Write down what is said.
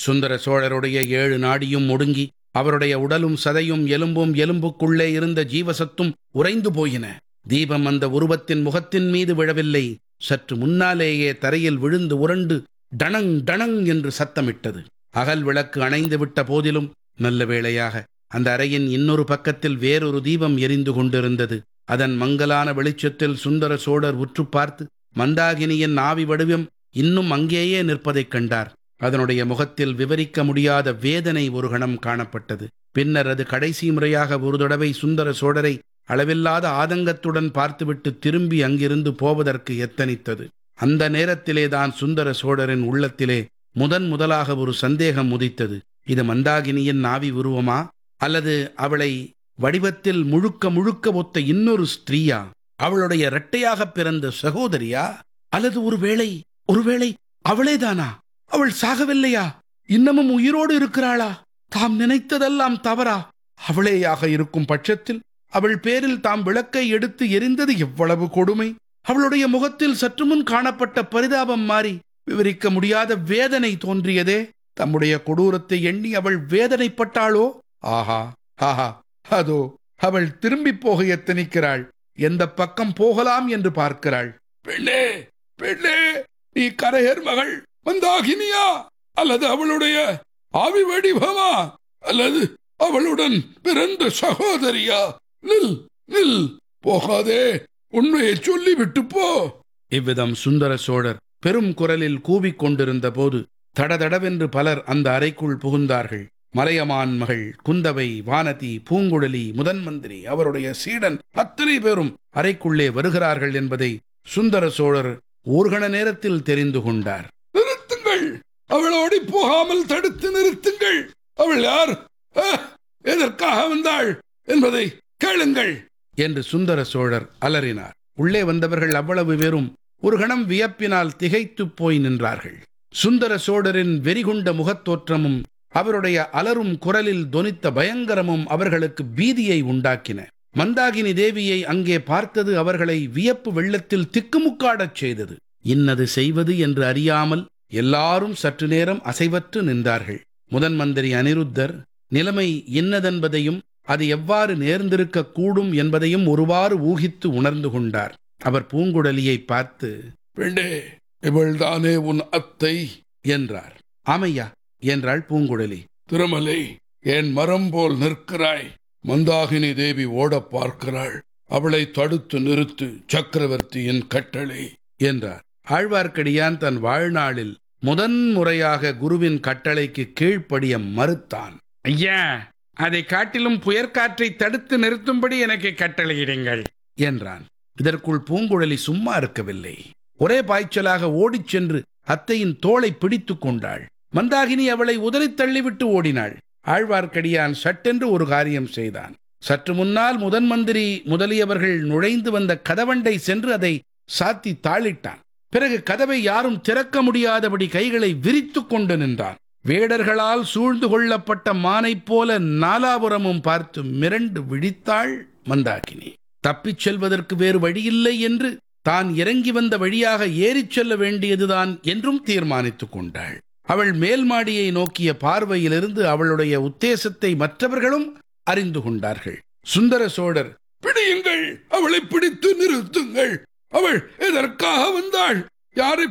சுந்தர சோழருடைய ஏழு நாடியும் ஒடுங்கி அவருடைய உடலும் சதையும் எலும்பும் எலும்புக்குள்ளே இருந்த ஜீவசத்தும் உறைந்து போயின தீபம் அந்த உருவத்தின் முகத்தின் மீது விழவில்லை சற்று முன்னாலேயே தரையில் விழுந்து உருண்டு டணங் டணங் என்று சத்தமிட்டது அகல் விளக்கு அணைந்து விட்ட போதிலும் நல்ல வேளையாக அந்த அறையின் இன்னொரு பக்கத்தில் வேறொரு தீபம் எரிந்து கொண்டிருந்தது அதன் மங்கலான வெளிச்சத்தில் சுந்தர சோழர் உற்று பார்த்து மந்தாகினியின் ஆவி வடிவம் இன்னும் அங்கேயே நிற்பதைக் கண்டார் அதனுடைய முகத்தில் விவரிக்க முடியாத வேதனை ஒரு கணம் காணப்பட்டது பின்னர் அது கடைசி முறையாக ஒரு தடவை சுந்தர சோழரை அளவில்லாத ஆதங்கத்துடன் பார்த்துவிட்டு திரும்பி அங்கிருந்து போவதற்கு எத்தனித்தது அந்த நேரத்திலே தான் சுந்தர சோழரின் உள்ளத்திலே முதன் முதலாக ஒரு சந்தேகம் உதித்தது இது மந்தாகினியின் நாவி உருவமா அல்லது அவளை வடிவத்தில் முழுக்க முழுக்க ஒத்த இன்னொரு ஸ்திரீயா அவளுடைய இரட்டையாக பிறந்த சகோதரியா அல்லது ஒருவேளை ஒருவேளை அவளேதானா அவள் சாகவில்லையா இன்னமும் உயிரோடு இருக்கிறாளா தாம் நினைத்ததெல்லாம் தவறா அவளேயாக இருக்கும் பட்சத்தில் அவள் பேரில் தாம் விளக்கை எடுத்து எரிந்தது எவ்வளவு கொடுமை அவளுடைய முகத்தில் சற்று முன் காணப்பட்ட பரிதாபம் மாறி விவரிக்க முடியாத வேதனை தோன்றியதே தம்முடைய கொடூரத்தை எண்ணி அவள் வேதனைப்பட்டாளோ ஆஹா ஆஹா அதோ அவள் திரும்பி போக எத்தனிக்கிறாள் எந்த பக்கம் போகலாம் என்று பார்க்கிறாள் பெண்ணே பெண்ணே நீ கரையர் மகள் மந்தாகினியா அல்லது அவளுடைய ஆவி வடிவமா அல்லது அவளுடன் பிறந்த சகோதரியா நில் நில் போகாதே உண்மையை சொல்லிவிட்டு போ இவ்விதம் சுந்தர சோழர் பெரும் குரலில் கூவிக் கொண்டிருந்த போது தடதடவென்று பலர் அந்த அறைக்குள் புகுந்தார்கள் மலையமான் மகள் குந்தவை வானதி பூங்குழலி முதன் மந்திரி அவருடைய சீடன் அத்தனை பேரும் அறைக்குள்ளே வருகிறார்கள் என்பதை சுந்தர சோழர் ஊர்கண நேரத்தில் தெரிந்து கொண்டார் நிறுத்துங்கள் அவள் ஓடி போகாமல் தடுத்து நிறுத்துங்கள் அவள் யார் ஆ, எதற்காக வந்தாள் என்பதை கேளுங்கள் என்று சுந்தர சோழர் அலறினார் உள்ளே வந்தவர்கள் அவ்வளவு பேரும் ஒரு கணம் வியப்பினால் திகைத்துப் போய் நின்றார்கள் சுந்தர சோழரின் வெறிகுண்ட முகத்தோற்றமும் அவருடைய அலரும் குரலில் தொனித்த பயங்கரமும் அவர்களுக்கு பீதியை உண்டாக்கின மந்தாகினி தேவியை அங்கே பார்த்தது அவர்களை வியப்பு வெள்ளத்தில் திக்குமுக்காடச் செய்தது இன்னது செய்வது என்று அறியாமல் எல்லாரும் சற்று நேரம் அசைவற்று நின்றார்கள் முதன் மந்திரி அனிருத்தர் நிலைமை இன்னதென்பதையும் அது எவ்வாறு நேர்ந்திருக்க கூடும் என்பதையும் ஒருவாறு ஊகித்து உணர்ந்து கொண்டார் அவர் பூங்குழலியை பார்த்து பெண்ணே இவள்தானே உன் அத்தை என்றார் ஆமையா என்றாள் பூங்குழலி திருமலை என் மரம் போல் நிற்கிறாய் மந்தாகினி தேவி ஓடப் பார்க்கிறாள் அவளை தடுத்து நிறுத்து சக்கரவர்த்தியின் கட்டளை என்றார் ஆழ்வார்க்கடியான் தன் வாழ்நாளில் முதன் முறையாக குருவின் கட்டளைக்கு கீழ்ப்படிய மறுத்தான் ஐயா அதை காட்டிலும் புயற்காற்றை தடுத்து நிறுத்தும்படி எனக்கு கட்டளையிடுங்கள் என்றான் இதற்குள் பூங்குழலி சும்மா இருக்கவில்லை ஒரே பாய்ச்சலாக ஓடிச் சென்று அத்தையின் தோளை பிடித்துக் கொண்டாள் மந்தாகினி அவளை உதறித் தள்ளிவிட்டு ஓடினாள் ஆழ்வார்க்கடியான் சட்டென்று ஒரு காரியம் செய்தான் சற்று முன்னால் முதன் மந்திரி முதலியவர்கள் நுழைந்து வந்த கதவண்டை சென்று அதை சாத்தி தாளிட்டான் பிறகு கதவை யாரும் திறக்க முடியாதபடி கைகளை விரித்துக் கொண்டு நின்றான் வேடர்களால் சூழ்ந்து கொள்ளப்பட்ட மானைப் போல நாலாபுரமும் பார்த்து மிரண்டு விழித்தாள் மந்தாகினி தப்பிச் செல்வதற்கு வேறு வழியில்லை என்று தான் இறங்கி வந்த வழியாக ஏறிச் செல்ல வேண்டியதுதான் என்றும் தீர்மானித்துக் கொண்டாள் அவள் மேல் மாடியை நோக்கிய பார்வையிலிருந்து அவளுடைய உத்தேசத்தை மற்றவர்களும் அறிந்து கொண்டார்கள் சுந்தர சோழர் பிடியுங்கள் அவளை பிடித்து நிறுத்துங்கள் அவள் எதற்காக வந்தாள் யாரை